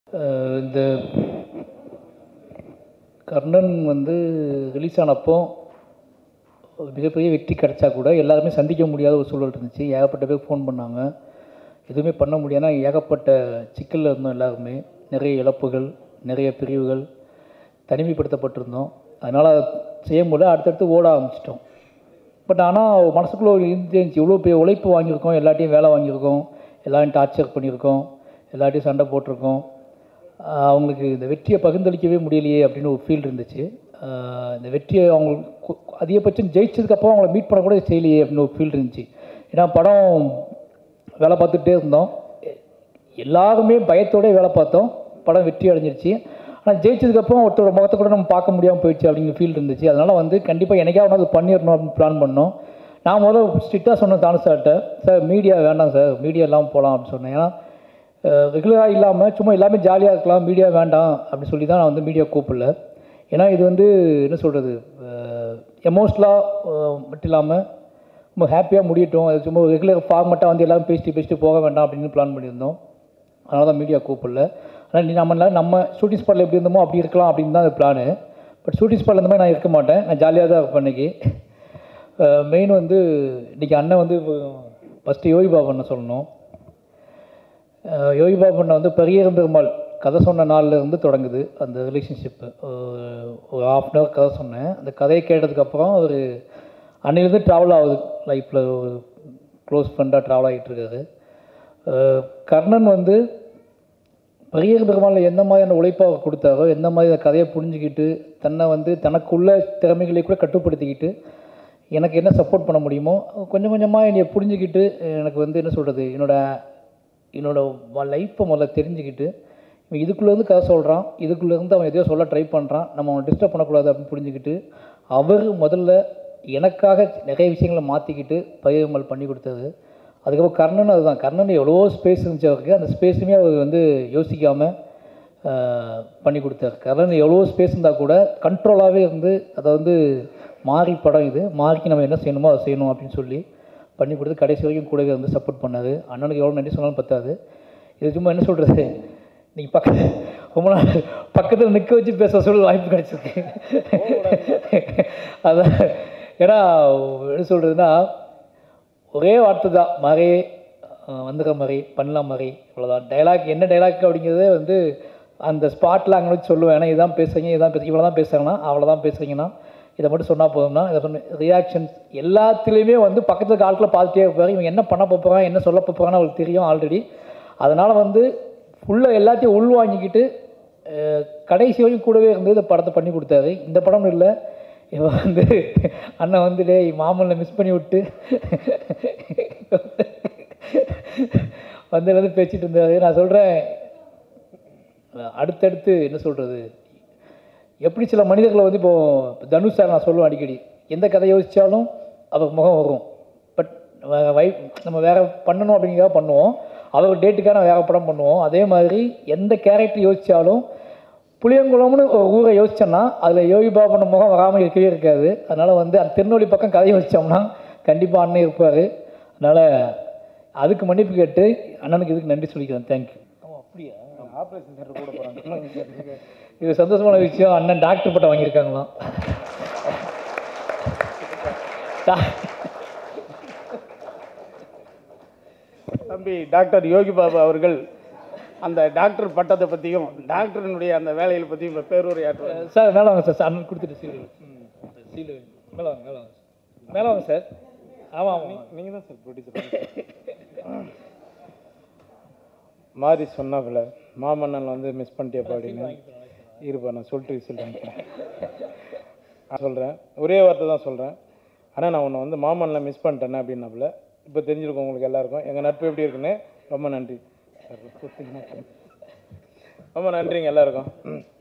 அஹ் இந்த கர்ணன் வந்து ரிலீஸ் ஆனப்போ ஒரு மிகப்பெரிய வெற்றி கிடைச்சா கூட எல்லாருமே சந்திக்க முடியாத ஒரு சூழல் இருந்துச்சு ஏகப்பட்ட பேர் ஃபோன் பண்ணாங்க எதுவுமே பண்ண முடியாதுனா ஏகப்பட்ட சிக்கலில் இருந்தோம் எல்லாருமே நிறைய இழப்புகள் நிறைய பிரிவுகள் தனிமைப்படுத்தப்பட்டிருந்தோம் அதனால் செய்ய முடியல அடுத்தடுத்து ஓட ஆரம்பிச்சிட்டோம் பட் ஆனால் மனசுக்குள்ளே ஒரு இருந்துச்சு இவ்வளோ பெரிய உழைப்பு வாங்கியிருக்கோம் எல்லாட்டையும் வேலை வாங்கியிருக்கோம் எல்லாரையும் டார்ச்சர் பண்ணியிருக்கோம் எல்லாட்டையும் சண்டை போட்டிருக்கோம் ஆஹ் அவங்களுக்கு இந்த வெற்றியை பகிர்ந்தளிக்கவே முடியலையே அப்படின்னு ஒரு ஃபீல் இருந்துச்சு ஆஹ் இந்த வெற்றியை அவங்களுக்கு கு- அதிகபட்சம் ஜெயிச்சதுக்கப்புறம் அவங்கள மீட் பண்ண கூட செய்யலையே அப்படின்னு ஒரு ஃபீல் இருந்துச்சு ஏன்னா படம் வேலை பார்த்துட்டே இருந்தோம் எ- எல்லாருமே பயத்தோட வேலை பார்த்தோம் படம் வெற்றி அடைஞ்சிருச்சு ஆனால் ஜெயிச்சதுக்கப்புறம் ஒருத்தரோட முகத்தை கூட நம்ம பார்க்க முடியாமல் போயிடுச்சு அப்படிங்கிற ஃபீல் இருந்துச்சு அதனால் வந்து கண்டிப்பாக எனக்கே ஒன்று பண்ணிடணும் அப்படின்னு பிளான் பண்ணோம் நான் முதல்ல ஸ்ட்ரிக்டாக சொன்னேன் தானு சார்கிட்ட சார் மீடியா வேண்டாம் சார் மீடியா இல்லாமல் போகலாம் அப்படின்னு சொன்னேன் ஏன்னா ரெகுலராக இல்லாமல் சும்மா எல்லாமே ஜாலியாக இருக்கலாம் மீடியா வேண்டாம் அப்படின்னு சொல்லி தான் நான் வந்து மீடியா கூப்பிடல ஏன்னா இது வந்து என்ன சொல்கிறது எமோஷ்னலாக மட்டும் இல்லாமல் ரொம்ப ஹாப்பியாக முடியட்டும் அது சும்மா ரெகுலர் ஃபார்மெட்டாக வந்து எல்லாரும் பேசிட்டு பேசிட்டு போக வேண்டாம் அப்படின்னு பிளான் பண்ணியிருந்தோம் அதனால தான் மீடியா கூப்பிடல ஆனால் நீ நம்ம நம்ம ஷூட்டிங் ஸ்பாட்டில் எப்படி இருந்தோமோ அப்படி இருக்கலாம் அப்படின்னு தான் அது பிளானு பட் ஷூட்டிங் ஸ்பாட்டில் இந்த மாதிரி நான் இருக்க மாட்டேன் நான் ஜாலியாக தான் இருப்பேன் இன்னைக்கு மெயின் வந்து இன்றைக்கி அண்ணன் வந்து ஃபஸ்ட்டு யோகி பாபண்ண சொல்லணும் அஹ் யோகி பாபண்ண வந்து பெரியரம் பெருமாள் கதை சொன்ன நாள்ல இருந்து தொடங்குது அந்த ரிலேஷன்ஷிப்பு ஒரு ஹாஃப் அன் ஹவர் கதை சொன்னேன் அந்த கதையை கேட்டதுக்கப்புறம் ஒரு அன்னிலேருந்து ட்ராவல் ஆகுது லைஃப்பில் ஒரு க்ளோஸ் ஃப்ரெண்டாக ட்ராவல் ஆகிட்டு இருக்காரு அஹ் கர்ணன் வந்து பெரியர் பெருமாள் எந்த மாதிரியான உழைப்பை அவர் கொடுத்தாரோ எந்த மாதிரி அந்த கதையை புரிஞ்சுக்கிட்டு தன்னை வந்து தனக்குள்ள திறமைகளை கூட கட்டுப்படுத்திக்கிட்டு எனக்கு என்ன சப்போர்ட் பண்ண முடியுமோ கொஞ்சம் கொஞ்சமாக என்னை புரிஞ்சுக்கிட்டு எனக்கு வந்து என்ன சொல்கிறது என்னோட என்னோட லைஃப்பை முதல்ல தெரிஞ்சுக்கிட்டு இவன் இதுக்குள்ளேருந்து கதை சொல்கிறான் இதுக்குள்ளேருந்து அவன் எதையோ சொல்ல ட்ரை பண்ணுறான் நம்ம அவனை டிஸ்டர்ப் பண்ணக்கூடாது அப்படின்னு புரிஞ்சுக்கிட்டு அவர் முதல்ல எனக்காக நிறைய விஷயங்களை மாற்றிக்கிட்டு பயிர்மல் பண்ணி கொடுத்தது அதுக்கப்புறம் கர்ணன் அதுதான் கர்ணன் எவ்வளவோ ஸ்பேஸ் இருந்துச்சு அவருக்கு அந்த ஸ்பேஸுமே அவர் வந்து யோசிக்காமல் பண்ணி கொடுத்தாரு கர்ணன் எவ்வளோ ஸ்பேஸ் இருந்தால் கூட கண்ட்ரோலாகவே இருந்து அதை வந்து மாறி படம் இது மாறிக்கு நம்ம என்ன செய்யணுமோ அதை செய்யணும் அப்படின்னு சொல்லி பண்ணி கொடுத்து கடைசி வரைக்கும் கூடவே வந்து சப்போர்ட் பண்ணாரு அண்ணனுக்கு எவ்வளோ நன்றி சொன்னாலும் பத்தாது இது சும்மா என்ன சொல்கிறது நீங்கள் பக்க ரொம்ப நாள் பக்கத்தில் நிற்க வச்சு பேச சொல்ல வாய்ப்பு கிடைச்சிருக்கு அதான் ஏன்னா என்ன சொல்கிறதுனா ஒரே வார்த்தை தான் மறை வந்துடுற மாதிரி பண்ணலாம் மாதிரி இவ்வளோதான் டைலாக் என்ன டைலாக் அப்படிங்கிறதே வந்து அந்த ஸ்பாட்டில் அங்கே வச்சு சொல்லுவேன் ஏன்னா இதான் பேசுறீங்க இதான் பேசுறீங்க இவ்வளோ தான் பேசுகிறாங்கன்னா அவ்வளோதான் பேசுகிறீங்கன்னா இதை மட்டும் சொன்னால் போதும்னா இதை சொன்ன ரியாக்ஷன்ஸ் எல்லாத்துலேயுமே வந்து பக்கத்தில் இருக்க ஆட்களை பார்த்துட்டே இருப்பாரு இவங்க என்ன பண்ண போகிறான் என்ன சொல்ல போகிறான்னு அவருக்கு தெரியும் ஆல்ரெடி அதனால் வந்து ஃபுல்லாக எல்லாத்தையும் உள்வாங்கிக்கிட்டு அஹ், கடைசி வரைக்கும் கூடவே இருந்து இந்த படத்தை பண்ணி கொடுத்தாரு இந்த படம் இல்லை இவன் வந்து அண்ணன் வந்து டேய் மாமனில் மிஸ் பண்ணி விட்டு வந்து வந்து பேசிட்டு இருந்தாரு நான் சொல்கிறேன் அடுத்தடுத்து என்ன சொல்கிறது எப்படி சில மனிதர்களை வந்து இப்போ தனுஷ் சார் நான் சொல்லுவேன் அடிக்கடி எந்த கதை யோசித்தாலும் அவர் முகம் வரும் பட் வை நம்ம வேறு பண்ணணும் அப்படிங்கிறத பண்ணுவோம் அவர் டேட்டுக்காக நான் வேறு படம் பண்ணுவோம் அதே மாதிரி எந்த கேரக்டர் யோசித்தாலும் புளியங்குளம்னு ஒரு ஊரை யோசிச்சோன்னா அதில் யோகி பாபன் முகம் வராமல் இருக்கவே இருக்காது அதனால் வந்து அந்த திருநெல்வேலி பக்கம் கதை யோசித்தோம்னா கண்டிப்பாக அண்ணன் இருப்பார் அதனால் அதுக்கு மன்னிப்பு கேட்டு அண்ணனுக்கு இதுக்கு நன்றி சொல்லிக்கிறேன் தேங்க்யூ ஆமாம் அப்படியா ஆப்ரேஷன் தேட்டர் கூட போகிறாங்க இது சந்தோஷமான விஷயம் அண்ணன் டாக்டர் பட்டம் வாங்கியிருக்காங்களாம் டா- தம்பி டாக்டர் யோகி பாபு அவர்கள் அந்த டாக்டர் பட்டத்தை பற்றியும் டாக்டரினுடைய அந்த வேலைகளை பற்றியும் இப்போ பேருரையாற்றுவார் சார் மேலே வாங்க சார் சார் அண்ணன் கொடுத்துட்டு சீல் சீல் மேலே வாங்க மேலே வாங்க மேலே வாங்க சார் ஆமாம் ஆமாம் நீங்கள் தான் சார் ப்ரொடியூசர் மாறி சொன்னாப்புல மாமன்னன் வந்து மிஸ் பண்ணிட்டியப்பா அப்படின்னு இருப்பா நான் சொல்லிட்டு விசில் வாங்கிக்கிறேன் நான் சொல்கிறேன் ஒரே வார்த்தை தான் சொல்கிறேன் ஆனால் நான் உன்னை வந்து மாமன்னில் மிஸ் பண்ணிட்டேனே அப்படின்னாப்புல இப்போ தெரிஞ்சிருக்கும் உங்களுக்கு எல்லாருக்கும் எங்கள் நட்பு எப்படி இருக்குன்னு ரொம்ப நன்றி சார் ரொம்ப நன்றிங்க எல்லாருக்கும் ம்.